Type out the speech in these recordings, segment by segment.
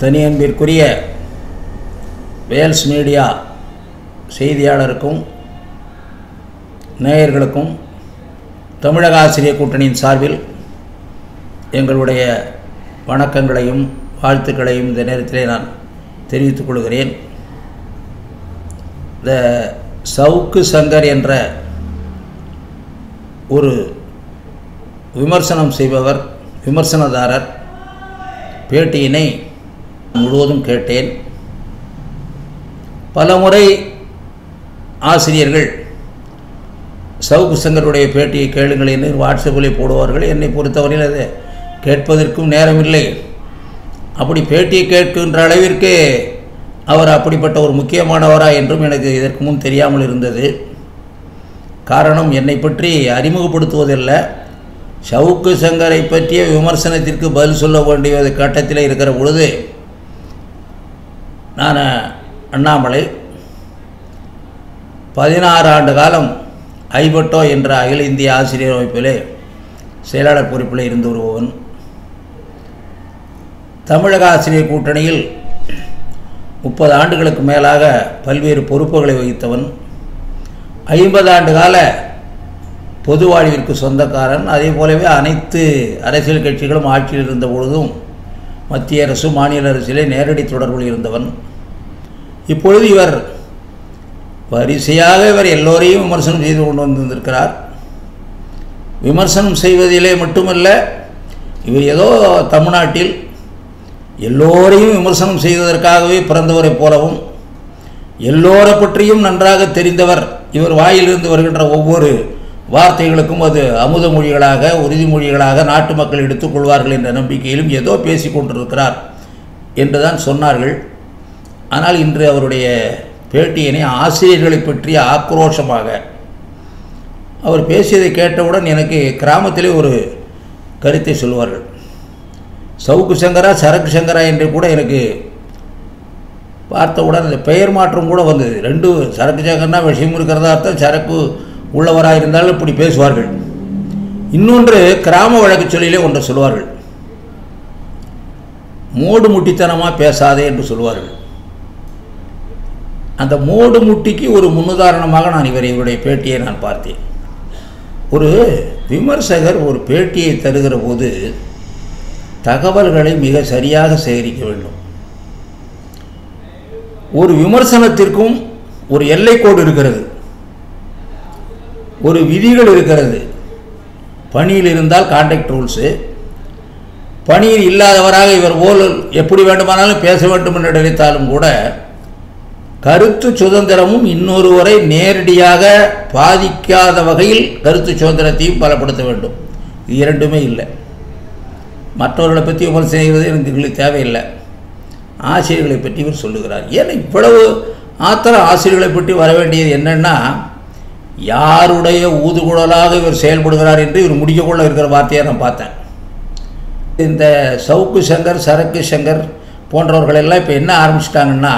தனியன்பிற்குரிய Wales media செய்தியாளருக்கும் நேயர்களுக்கும் தமிழக ஆசிரியர் கூட்டணியின் சார்பில் எங்களுடைய வணக்கங்களையும் வாழ்த்துக்களையும் இந்த நேரத்திலே நான் தெரிவித்துக் கொள்கிறேன் இந்த சவுக்கு சங்கர் என்ற ஒரு விமர்சனம் செய்பவர் விமர்சனதாரர் பேட்டியினை முழுவதும் கேட்டேன் பலமுறை ஆசிரியர்கள் சவுக்கு சங்கருடைய பேட்டியை கேளுங்கள் என்று வாட்ஸ்அப்பில் போடுவார்கள் என்னை பொறுத்தவரையில் அதை கேட்பதற்கும் நேரமில்லை அப்படி பேட்டியை கேட்கின்ற அளவிற்கு அவர் அப்படிப்பட்ட ஒரு முக்கியமானவரா என்றும் எனக்கு இதற்கு முன் தெரியாமல் இருந்தது காரணம் என்னை பற்றி அறிமுகப்படுத்துவதில்லை சவுக்கு சங்கரை பற்றிய விமர்சனத்திற்கு பதில் சொல்ல வேண்டிய கட்டத்தில் இருக்கிற பொழுது நான் அண்ணாமலை பதினாறு ஆண்டு காலம் ஐபட்டோ என்ற அகில இந்திய ஆசிரியர் அமைப்பிலே செயலாளர் பொறுப்பில் இருந்து வருபவன் தமிழக ஆசிரியர் கூட்டணியில் முப்பது ஆண்டுகளுக்கு மேலாக பல்வேறு பொறுப்புகளை வகித்தவன் ஐம்பது ஆண்டு கால பொது வாழ்விற்கு சொந்தக்காரன் அதே போலவே அனைத்து அரசியல் கட்சிகளும் ஆட்சியில் இருந்த பொழுதும் மத்திய அரசு மாநில அரசிலே நேரடி தொடர்பில் இருந்தவன் இப்பொழுது இவர் வரிசையாக இவர் எல்லோரையும் விமர்சனம் செய்து கொண்டு வந்திருக்கிறார் விமர்சனம் செய்வதிலே மட்டுமல்ல இவர் ஏதோ தமிழ்நாட்டில் எல்லோரையும் விமர்சனம் செய்வதற்காகவே பிறந்தவரைப் போலவும் எல்லோரை பற்றியும் நன்றாக தெரிந்தவர் இவர் வாயிலிருந்து வருகின்ற ஒவ்வொரு வார்த்தைகளுக்கும் அது அமுத மொழிகளாக உறுதிமொழிகளாக நாட்டு மக்கள் எடுத்துக்கொள்வார்கள் என்ற நம்பிக்கையிலும் ஏதோ பேசி கொண்டிருக்கிறார் என்றுதான் சொன்னார்கள் ஆனால் இன்று அவருடைய பேட்டியினை ஆசிரியர்களை பற்றிய ஆக்ரோஷமாக அவர் பேசியதை கேட்டவுடன் எனக்கு கிராமத்திலே ஒரு கருத்தை சொல்வார்கள் சவுக்கு சங்கரா சரக்கு சங்கரா என்று கூட எனக்கு பார்த்தவுடன் அந்த பெயர் மாற்றம் கூட வந்தது ரெண்டு சரக்கு சங்கர்னா விஷயம் இருக்கிறதா அர்த்தம் சரக்கு உள்ளவராக இருந்தாலும் இப்படி பேசுவார்கள் இன்னொன்று கிராம வழக்கு சொல்லிலே ஒன்று சொல்வார்கள் மோடு முட்டித்தனமாக பேசாதே என்று சொல்வார்கள் அந்த மோடு முட்டிக்கு ஒரு முன்னுதாரணமாக நான் இவர் இவருடைய பேட்டியை நான் பார்த்தேன் ஒரு விமர்சகர் ஒரு பேட்டியை தருகிற போது தகவல்களை மிக சரியாக சேகரிக்க வேண்டும் ஒரு விமர்சனத்திற்கும் ஒரு எல்லைக்கோடு இருக்கிறது ஒரு விதிகள் இருக்கிறது பணியில் இருந்தால் கான்டாக்ட் ரூல்ஸு பணியில் இல்லாதவராக இவர் போல் எப்படி வேண்டுமானாலும் பேச வேண்டும் என்று நினைத்தாலும் கூட கருத்து சுதந்திரமும் இன்னொருவரை நேரடியாக பாதிக்காத வகையில் கருத்து சுதந்திரத்தையும் பலப்படுத்த வேண்டும் இது இரண்டுமே இல்லை மற்றவர்களை பற்றி விமர்சனம் செய்வது எனக்கு எங்களுக்கு தேவையில்லை ஆசிரியர்களை பற்றி இவர் சொல்லுகிறார் ஏன்னா இவ்வளவு ஆத்திரம் ஆசிரியர்களை பற்றி வர வேண்டியது என்னென்னா யாருடைய ஊதுகுழலாக இவர் செயல்படுகிறார் என்று இவர் முடிக்கக்குள்ள இருக்கிற வார்த்தையை நான் பார்த்தேன் இந்த சவுக்கு சங்கர் சரக்கு சங்கர் போன்றவர்களெல்லாம் இப்போ என்ன ஆரம்பிச்சிட்டாங்கன்னா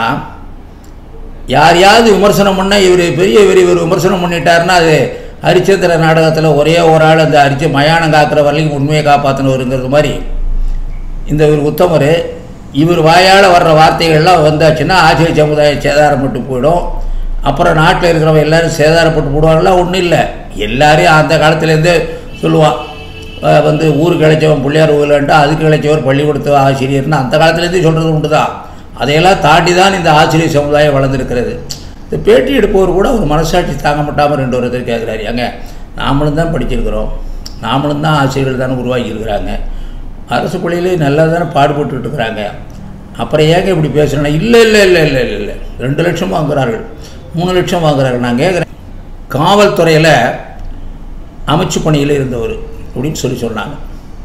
யாரையாவது விமர்சனம் பண்ணால் இவர் பெரிய இவர் இவர் விமர்சனம் பண்ணிட்டாருன்னா அது ஹரிச்சந்திர நாடகத்தில் ஒரே ஒரு ஆள் அந்த அரிச்ச மயானம் காக்கிற வரைக்கும் உண்மையை காப்பாற்றினவருங்கிறது மாதிரி இந்த இவர் உத்தமர் இவர் வாயால் வர்ற வார்த்தைகள்லாம் வந்தாச்சுன்னா ஆசிரியர் சமுதாயம் சேதாரப்பட்டு போயிடும் அப்புறம் நாட்டில் இருக்கிறவங்க எல்லோரும் சேதாரப்பட்டு போடுவாங்களாம் ஒன்றும் இல்லை எல்லாரையும் அந்த காலத்துலேருந்தே சொல்லுவான் வந்து ஊருக்கு கிளைச்சவன் பிள்ளையார் ஊரில்ன்ட்டு அதுக்கு கிளைச்சவர் பள்ளிக்கூடத்து ஆசிரியர்னு அந்த காலத்துலேருந்தே சொல்கிறது உண்டு தான் அதையெல்லாம் தாண்டி தான் இந்த ஆசிரியர் சமுதாயம் வளர்ந்துருக்கிறது இந்த பேட்டி எடுப்பவர் கூட ஒரு மனசாட்சி தாங்க மாட்டாமல் ரெண்டு ஒருத்தர் கேட்குறாரு ஏங்க நாமளும் தான் படிச்சிருக்கிறோம் நாமளும் தான் ஆசிரியர்கள் தானே உருவாக்கி இருக்கிறாங்க அரசு பள்ளியிலே நல்லா தானே பாடுபட்டுட்டு இருக்கிறாங்க அப்புறம் ஏங்க இப்படி பேசுகிறேன்னா இல்லை இல்லை இல்லை இல்லை இல்லை இல்லை ரெண்டு லட்சம் வாங்குறார்கள் மூணு லட்சம் வாங்குறார்கள் நான் கேட்குறேன் காவல்துறையில் அமைச்சு பணியில் இருந்தவர் அப்படின்னு சொல்லி சொன்னாங்க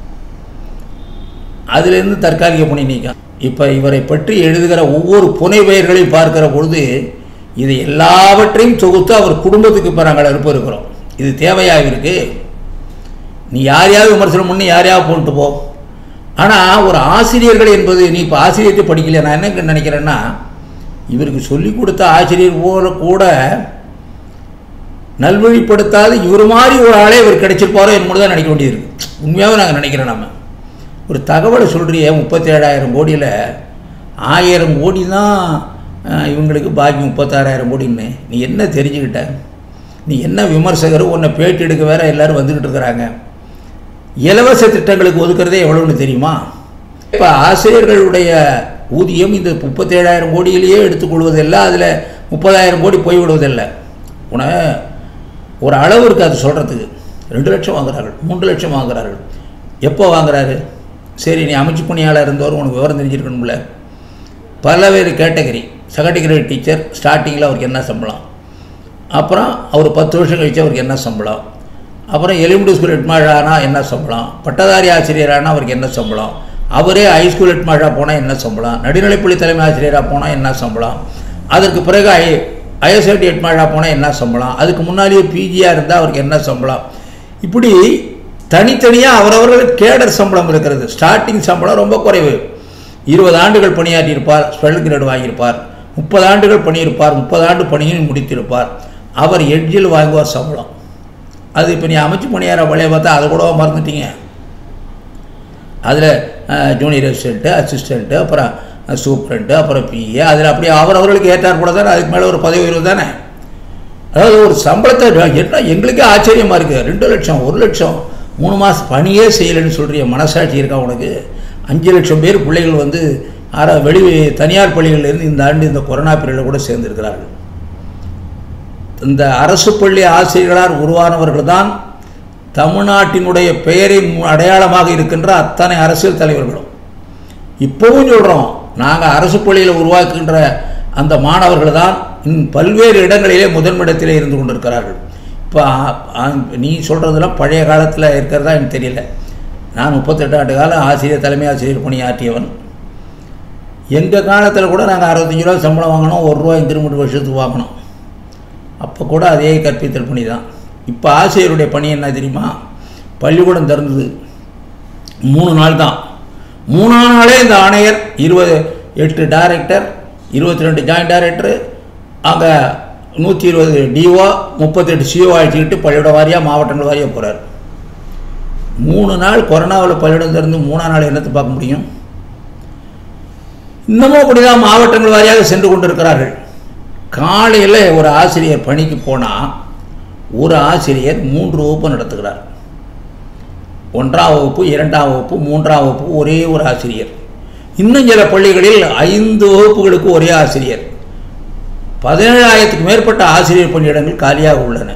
அதிலிருந்து தற்காலிக பணி நீக்கம் இப்போ இவரை பற்றி எழுதுகிற ஒவ்வொரு புனை பெயர்களையும் பார்க்கிற பொழுது இது எல்லாவற்றையும் தொகுத்து அவர் குடும்பத்துக்கு இப்போ நாங்கள் அனுப்ப இருக்கிறோம் இது தேவையாக இருக்கு நீ யாரையாவது விமர்சனம் பண்ணி யாரையாவது போட்டு போ ஆனால் ஒரு ஆசிரியர்கள் என்பது நீ இப்போ ஆசிரியத்தை படிக்கல நான் என்ன நினைக்கிறேன்னா இவருக்கு சொல்லிக் கொடுத்த ஆசிரியர் போல கூட நல்வழிப்படுத்தாத இவர் மாதிரி ஒரு ஆளே இவர் கிடைச்சிருப்பாரோ என்னோட தான் நினைக்க வேண்டியிருக்கு உண்மையாகவே நாங்கள் நினைக்கிறோம் நம்ம ஒரு தகவலை சொல்கிறிய முப்பத்தி ஏழாயிரம் கோடியில் ஆயிரம் கோடி தான் அஹ், இவங்களுக்கு பாக்கி முப்பத்தாறாயிரம் கோடின்னு நீ என்ன தெரிஞ்சுக்கிட்ட நீ என்ன விமர்சகர் உன்னை பேட்டி எடுக்க வேற எல்லாரும் வந்துக்கிட்டு இருக்கிறாங்க இலவச திட்டங்களுக்கு ஒதுக்குறதே எவ்வளோன்னு தெரியுமா இப்போ ஆசிரியர்களுடைய ஊதியம் இந்த முப்பத்தேழாயிரம் கோடியிலேயே எடுத்துக்கொள்வதில்லை அதில் முப்பதாயிரம் கோடி போய்விடுவதில்லை உன ஒரு அளவு இருக்குது அது சொல்கிறதுக்கு ரெண்டு லட்சம் வாங்குறார்கள் மூன்று லட்சம் வாங்குறார்கள் எப்போ வாங்குறாரு சரி நீ அமைச்சு பணியாளர் இருந்தவர் உனக்கு விவரம் தெரிஞ்சிருக்கணும்ல பல்வேறு கேட்டகரி செகண்ட் கிரேட் டீச்சர் ஸ்டார்டிங்கில் அவருக்கு என்ன சம்பளம் அப்புறம் அவர் பத்து வருஷம் கழிச்சு அவருக்கு என்ன சம்பளம் அப்புறம் எலிமெண்ட்ரி ஸ்கூல் ஹெட்மாஷா என்ன சம்பளம் பட்டதாரி ஆசிரியரானா அவருக்கு என்ன சம்பளம் அவரே ஹைஸ்கூல் ஹெட்மாஷா போனால் என்ன சம்பளம் நடுநிலைப்பள்ளி தலைமை ஆசிரியராக போனால் என்ன சம்பளம் அதற்கு பிறகு ஐ ஐஎஸ்ஐடி ஹெட்மாஷா போனால் என்ன சம்பளம் அதுக்கு முன்னாடியே பிஜியாக இருந்தால் அவருக்கு என்ன சம்பளம் இப்படி தனித்தனியாக அவரவர்கள் கேடர் சம்பளம் இருக்கிறது ஸ்டார்டிங் சம்பளம் ரொம்ப குறைவு இருபது ஆண்டுகள் பணியாற்றியிருப்பார் ஸ்பெஷல் கிரேட் வாங்கியிருப்பார் முப்பது ஆண்டுகள் பண்ணியிருப்பார் முப்பது ஆண்டு பணியும் முடித்திருப்பார் அவர் எட்ஜில் வாங்குவார் சம்பளம் அது இப்போ நீ அமைச்சு பணியார வழியை பார்த்தா அதை கூட மறந்துட்டீங்க அதில் ஜூனியர் அசிஸ்டண்ட்டு அசிஸ்டண்ட்டு அப்புறம் சூப்பரண்ட்டு அப்புறம் பிஏ அதில் அப்படியே அவர் அவர்களுக்கு ஏற்றார் கூட தானே அதுக்கு மேலே ஒரு பதவி உயர்வு தானே அதாவது ஒரு சம்பளத்தை என்ன எங்களுக்கே ஆச்சரியமாக இருக்குது ரெண்டு லட்சம் ஒரு லட்சம் மூணு மாதம் பணியே செய்யலைன்னு சொல்கிறிய மனசாட்சி இருக்கா உனக்கு அஞ்சு லட்சம் பேர் பிள்ளைகள் வந்து ஆற வெளி தனியார் பள்ளிகளிலிருந்து இந்த ஆண்டு இந்த கொரோனா பீரியடில் கூட சேர்ந்திருக்கிறார்கள் இந்த அரசு பள்ளி ஆசிரியர்களால் உருவானவர்கள் தான் தமிழ்நாட்டினுடைய பெயரின் அடையாளமாக இருக்கின்ற அத்தனை அரசியல் தலைவர்களும் இப்போவும் சொல்கிறோம் நாங்கள் அரசு பள்ளியில் உருவாக்குகின்ற அந்த மாணவர்கள் தான் இன் பல்வேறு இடங்களிலே முதன்மிடத்திலே இருந்து கொண்டிருக்கிறார்கள் இப்போ நீ சொல்கிறதெல்லாம் பழைய காலத்தில் இருக்கிறதா எனக்கு தெரியல நான் முப்பத்தெட்டு ஆண்டு காலம் ஆசிரியர் தலைமை ஆசிரியர் பணியாற்றியவன் எங்கள் காலத்தில் கூட நாங்கள் அறுபத்தஞ்சு ரூபா சம்பளம் வாங்கினோம் ஒரு ரூபா இன்க்ரிமெண்ட் வருஷத்துக்கு வாங்கினோம் அப்போ கூட அதே கற்பித்தல் பணி தான் இப்போ ஆசிரியருடைய பணி என்ன தெரியுமா பள்ளிக்கூடம் திறந்தது மூணு நாள் தான் மூணாம் நாளே இந்த ஆணையர் இருபது எட்டு டைரக்டர் இருபத்தி ரெண்டு ஜாயின்ட் டைரக்டரு அங்கே நூற்றி இருபது டிஓ முப்பத்தெட்டு சிஓ அழைச்சிக்கிட்டு பள்ளிக்கூட வாரியாக மாவட்டங்கள் வாரியாக போகிறார் மூணு நாள் கொரோனாவில் பள்ளியிடம் திறந்து மூணாம் நாள் என்னத்தை பார்க்க முடியும் இன்னமும் அப்படிதான் மாவட்டங்கள் வாரியாக சென்று கொண்டிருக்கிறார்கள் காலையில் ஒரு ஆசிரியர் பணிக்கு போனால் ஒரு ஆசிரியர் மூன்று வகுப்பு நடத்துகிறார் ஒன்றாம் வகுப்பு இரண்டாம் வகுப்பு மூன்றாம் வகுப்பு ஒரே ஒரு ஆசிரியர் இன்னும் சில பள்ளிகளில் ஐந்து வகுப்புகளுக்கு ஒரே ஆசிரியர் பதினேழாயிரத்துக்கு மேற்பட்ட ஆசிரியர் பணியிடங்கள் காலியாக உள்ளன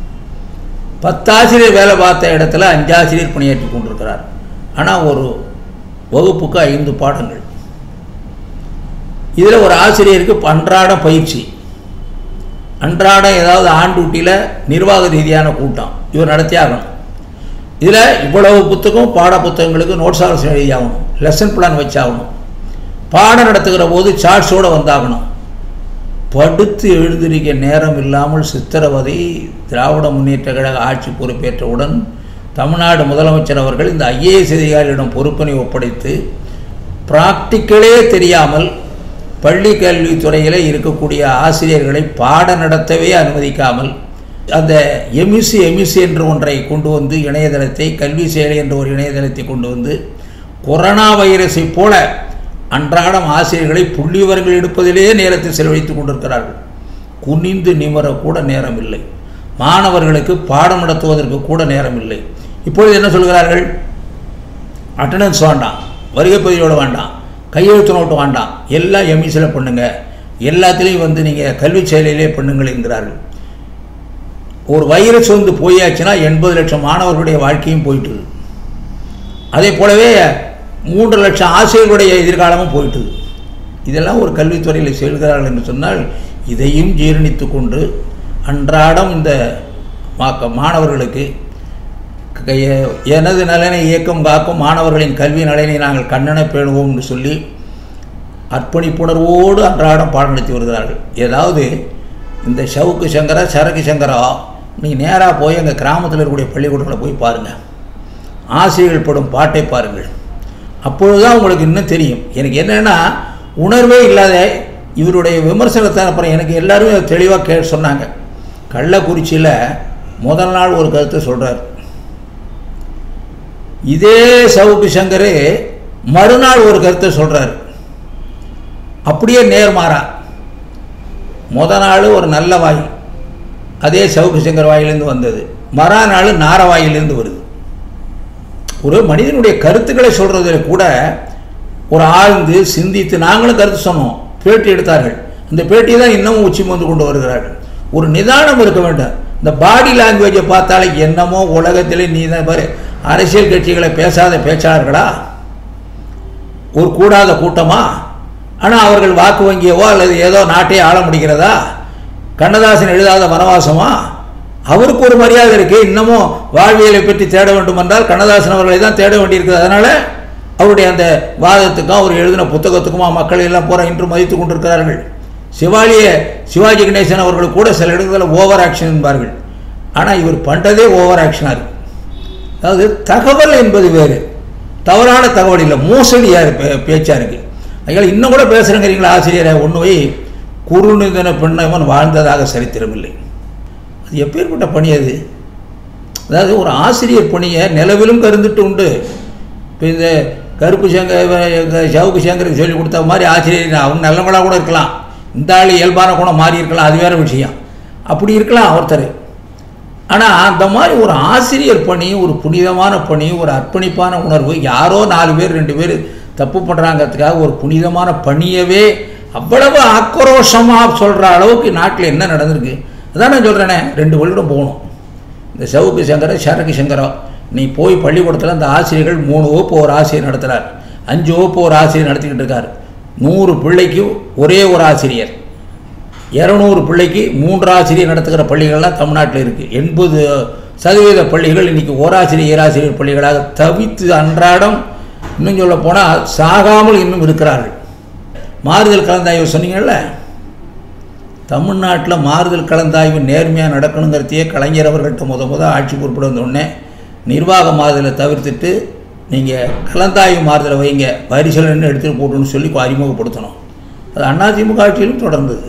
பத்து ஆசிரியர் வேலை பார்த்த இடத்துல அஞ்சு ஆசிரியர் பணியாற்றி கொண்டிருக்கிறார் ஆனால் ஒரு வகுப்புக்கு ஐந்து பாடங்கள் இதில் ஒரு ஆசிரியருக்கு அன்றாட பயிற்சி அன்றாடம் ஏதாவது ஆண் டியூட்டியில் நிர்வாக ரீதியான கூட்டம் இவர் நடத்தியாகணும் இதில் இவ்வளவு புத்தகம் பாட புத்தகங்களுக்கு நோட்ஸ் ஆலோசனை எழுதியாகணும் லெசன் பிளான் வச்சாகணும் பாடம் நடத்துகிற போது சார்ட்ஸோடு வந்தாகணும் படுத்து எழுந்திருக்க நேரம் இல்லாமல் சித்திரவதை திராவிட முன்னேற்ற கழக ஆட்சி பொறுப்பேற்றவுடன் தமிழ்நாடு முதலமைச்சர் அவர்கள் இந்த ஐஏஎஸ் அதிகாரிகளிடம் பொறுப்பினை ஒப்படைத்து பிராக்டிக்கலே தெரியாமல் பள்ளி கல்வித்துறையில் இருக்கக்கூடிய ஆசிரியர்களை பாடம் நடத்தவே அனுமதிக்காமல் அந்த எமிசி எமிசி என்ற ஒன்றை கொண்டு வந்து இணையதளத்தை கல்வி செயலி என்ற ஒரு இணையதளத்தை கொண்டு வந்து கொரோனா வைரஸை போல அன்றாடம் ஆசிரியர்களை புள்ளிவரங்கள் எடுப்பதிலே நேரத்தை செலவழித்துக் கொண்டிருக்கிறார்கள் குனிந்து நிமர கூட நேரம் இல்லை மாணவர்களுக்கு பாடம் நடத்துவதற்கு கூட நேரம் இல்லை இப்பொழுது என்ன சொல்கிறார்கள் அட்டண்டன்ஸ் வேண்டாம் வருகை பதிவோடு வேண்டாம் கையெழுத்து நோட்டு வேண்டாம் எல்லாம் எம்இசியில் பண்ணுங்க எல்லாத்துலேயும் வந்து நீங்கள் கல்வி செயலிலே பண்ணுங்கள் என்கிறார்கள் ஒரு வைரஸ் வந்து போயாச்சுன்னா எண்பது லட்சம் மாணவர்களுடைய வாழ்க்கையும் போயிட்டுது அதே போலவே மூன்று லட்சம் ஆசிரியர்களுடைய எதிர்காலமும் போயிட்டுது இதெல்லாம் ஒரு கல்வித்துறையில் செல்கிறார்கள் என்று சொன்னால் இதையும் ஜீரணித்து கொண்டு அன்றாடம் இந்த மாணவர்களுக்கு எனது நலனை இயக்கம் காக்கும் மாணவர்களின் கல்வி நலனை நாங்கள் கண்ணன பேணுவோம் என்று சொல்லி அர்ப்பணிப்புணர்வோடு அன்றாடம் பாடம் நடத்தி வருகிறார்கள் ஏதாவது இந்த சவுக்கு சங்கரா சரக்கு சங்கரா நீங்கள் நேராக போய் எங்கள் கிராமத்தில் இருக்கக்கூடிய பள்ளிக்கூடங்களை போய் பாருங்கள் ஆசிரியர்கள் படும் பாட்டை பாருங்கள் அப்பொழுது தான் உங்களுக்கு இன்னும் தெரியும் எனக்கு என்னென்னா உணர்வே இல்லாத இவருடைய விமர்சனத்தை அப்புறம் எனக்கு எல்லாருமே தெளிவாக கே சொன்னாங்க கள்ளக்குறிச்சியில் முதல் நாள் ஒரு கருத்தை சொல்கிறார் இதே சவுக்கு சங்கர் மறுநாள் ஒரு கருத்தை சொல்கிறார் அப்படியே நேர்மாறா முத நாள் ஒரு நல்ல வாய் அதே சவுக்கு சங்கர் வாயிலிருந்து வந்தது மறா நாள் நார வாயிலிருந்து வருது ஒரு மனிதனுடைய கருத்துக்களை சொல்றதில் கூட ஒரு ஆழ்ந்து சிந்தித்து நாங்களும் கருத்து சொன்னோம் பேட்டி எடுத்தார்கள் இந்த பேட்டியை தான் இன்னமும் உச்சி வந்து கொண்டு வருகிறார்கள் ஒரு நிதானம் இருக்க வேண்டும் இந்த பாடி லாங்குவேஜை பார்த்தாலே என்னமோ உலகத்திலே நீ தான் பாரு அரசியல் கட்சிகளை பேசாத பேச்சாளர்களா ஒரு கூடாத கூட்டமா ஆனால் அவர்கள் வாக்கு வங்கியவோ அல்லது ஏதோ நாட்டை ஆள முடிகிறதா கண்ணதாசன் எழுதாத வனவாசமா அவருக்கு ஒரு மரியாதை இருக்கு இன்னமும் வாழ்வியலை பற்றி தேட வேண்டும் என்றால் கண்ணதாசன் அவர்களை தான் தேட வேண்டியிருக்குது அதனால அவருடைய அந்த வாதத்துக்கும் அவர் எழுதின புத்தகத்துக்குமா மக்கள் எல்லாம் பூரா இன்று மதித்து கொண்டிருக்கிறார்கள் சிவாலிய சிவாஜி கணேசன் அவர்கள் கூட சில இடங்களில் ஓவர் ஆக்ஷன் என்பார்கள் ஆனால் இவர் பண்ணுறதே ஓவர் ஆக்ஷனாக இருக்கு அதாவது தகவல் என்பது வேறு தவறான தகவல் இல்லை மோசடியாக இருக்கு பேச்சாக இருக்குது அதனால் இன்னும் கூட பேசுகிறேங்கிறீங்களா ஆசிரியரை ஒன்று போய் குறுநிதன பெண்ணவன் வாழ்ந்ததாக சரித்திரமில்லை அது எப்பேற்பட்ட பணி அது அதாவது ஒரு ஆசிரியர் பணியை நிலவிலும் கருந்துட்டு உண்டு இப்போ இந்த கருப்பு சங்க சவுக்கு சங்கருக்கு சொல்லி கொடுத்த மாதிரி ஆசிரியர் அவங்க நல்லவங்களாக கூட இருக்கலாம் இந்த ஆள் இயல்பான குணம் மாறி இருக்கலாம் அது வேறு விஷயம் அப்படி இருக்கலாம் ஒருத்தர் ஆனால் அந்த மாதிரி ஒரு ஆசிரியர் பணி ஒரு புனிதமான பணி ஒரு அர்ப்பணிப்பான உணர்வு யாரோ நாலு பேர் ரெண்டு பேர் தப்பு பண்ணுறாங்கிறதுக்காக ஒரு புனிதமான பணியவே அவ்வளவு ஆக்ரோஷமாக சொல்கிற அளவுக்கு நாட்டில் என்ன நடந்திருக்கு அதான் நான் சொல்கிறேனே ரெண்டு வருடம் போகணும் இந்த சவுக்கு சங்கர சரக்கு சங்கரம் நீ போய் பள்ளிக்கூடத்தில் அந்த ஆசிரியர்கள் மூணு வகுப்பு ஒரு ஆசிரியர் நடத்துகிறார் அஞ்சு வகுப்பு ஒரு ஆசிரியர் நடத்திக்கிட்டு இருக்கார் நூறு பிள்ளைக்கு ஒரே ஒரு ஆசிரியர் இரநூறு பிள்ளைக்கு மூன்று ஆசிரியர் நடத்துகிற பள்ளிகள்லாம் தமிழ்நாட்டில் இருக்குது எண்பது சதவீத பள்ளிகள் இன்றைக்கி ஓராசிரியர் ஈராசிரியர் பள்ளிகளாக தவித்து அன்றாடம் இன்னும் சொல்ல போனால் சாகாமல் இன்னும் இருக்கிறார்கள் மாறுதல் கலந்தாய்வு சொன்னீங்கல்ல தமிழ்நாட்டில் மாறுதல் கலந்தாய்வு நேர்மையாக நடக்கணுங்கிறதையே கலைஞர் அவர்கள்ட்ட முத முத ஆட்சி பொறுப்பிட வந்தோடனே நிர்வாக மாறுதலை தவிர்த்துட்டு நீங்கள் கலந்தாய்வு மாறுதலை வைங்க பரிசீலனை எடுத்துகிட்டு போட்டுன்னு சொல்லி அறிமுகப்படுத்தணும் அது அதிமுக ஆட்சியிலும் தொடர்ந்தது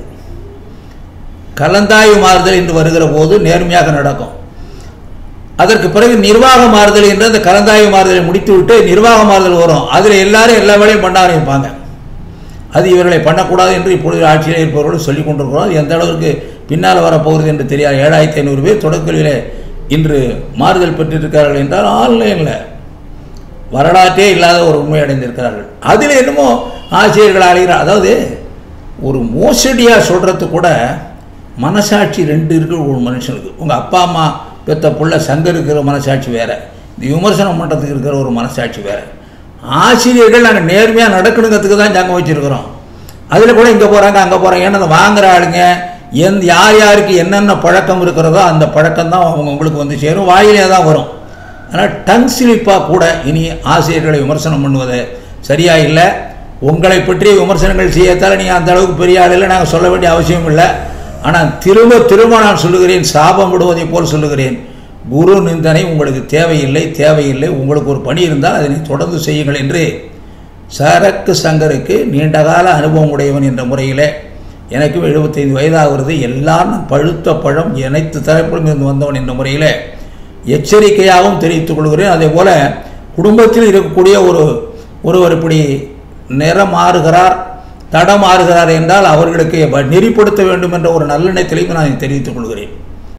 கலந்தாய்வு மாறுதல் என்று வருகிற போது நேர்மையாக நடக்கும் அதற்கு பிறகு நிர்வாக மாறுதல் என்று அந்த கலந்தாய்வு மாறுதலை முடித்துவிட்டு நிர்வாக மாறுதல் வரும் அதில் எல்லாரும் எல்லா வேலையும் பண்ண ஆரம்பிப்பாங்க அது இவர்களை பண்ணக்கூடாது என்று இப்பொழுது ஆட்சியில் இருப்பவர்கள் சொல்லிக் கொண்டிருக்கிறோம் அது எந்த அளவுக்கு பின்னால் வரப்போகிறது என்று தெரியாது ஏழாயிரத்தி ஐநூறு பேர் தொடக்கல்வியில் இன்று மாறுதல் பெற்றிருக்கிறார்கள் என்றால் ஆன்லைனில் வரலாற்றே இல்லாத ஒரு உண்மை அடைந்திருக்கிறார்கள் அதில் என்னமோ ஆசிரியர்கள் அழைகிறார் அதாவது ஒரு மோசடியாக சொல்கிறது கூட மனசாட்சி ரெண்டு இருக்கிற ஒரு மனுஷனுக்கு உங்கள் அப்பா அம்மா பெத்த புள்ள சங்க இருக்கிற மனசாட்சி வேறு இந்த விமர்சனம் பண்ணுறதுக்கு இருக்கிற ஒரு மனசாட்சி வேறு ஆசிரியர்கள் நாங்கள் நேர்மையாக நடக்கணுங்கிறதுக்கு தான் சங்கம் வச்சுருக்கிறோம் அதில் கூட இங்கே போகிறாங்க அங்கே போகிறாங்க ஏன்னா அந்த வாங்குற ஆளுங்க எந்த யார் யாருக்கு என்னென்ன பழக்கம் இருக்கிறதோ அந்த பழக்கம் தான் அவங்க உங்களுக்கு வந்து சேரும் வாயிலே தான் வரும் ஆனால் டங் ஸ்லிப்பாக கூட இனி ஆசிரியர்களை விமர்சனம் பண்ணுவது சரியா இல்லை உங்களை பற்றிய விமர்சனங்கள் செய்யத்தால் நீங்கள் அந்த அளவுக்கு பெரிய ஆள் இல்லை நாங்கள் சொல்ல வேண்டிய அவசியம் இல்லை ஆனால் திரும்ப திரும்ப நான் சொல்லுகிறேன் சாபம் விடுவதை போல் சொல்லுகிறேன் குரு நிந்தனை உங்களுக்கு தேவையில்லை தேவையில்லை உங்களுக்கு ஒரு பணி இருந்தால் அதனை தொடர்ந்து செய்யுங்கள் என்று சரக்கு சங்கருக்கு நீண்டகால அனுபவம் உடையவன் என்ற முறையில் எனக்கும் எழுபத்தைந்து வயதாகிறது எல்லாம் பழுத்த பழம் அனைத்து தரப்பிலும் இருந்து வந்தவன் என்ற முறையில் எச்சரிக்கையாகவும் தெரிவித்துக் கொள்கிறேன் அதே போல் குடும்பத்தில் இருக்கக்கூடிய ஒரு ஒருவர் இப்படி நிறம் மாறுகிறார் தடம் மாறுகிறார் என்றால் அவர்களுக்கு நெறிப்படுத்த வேண்டும் என்ற ஒரு நல்லெண்ணத்திலையும் நான் தெரிவித்துக் கொள்கிறேன்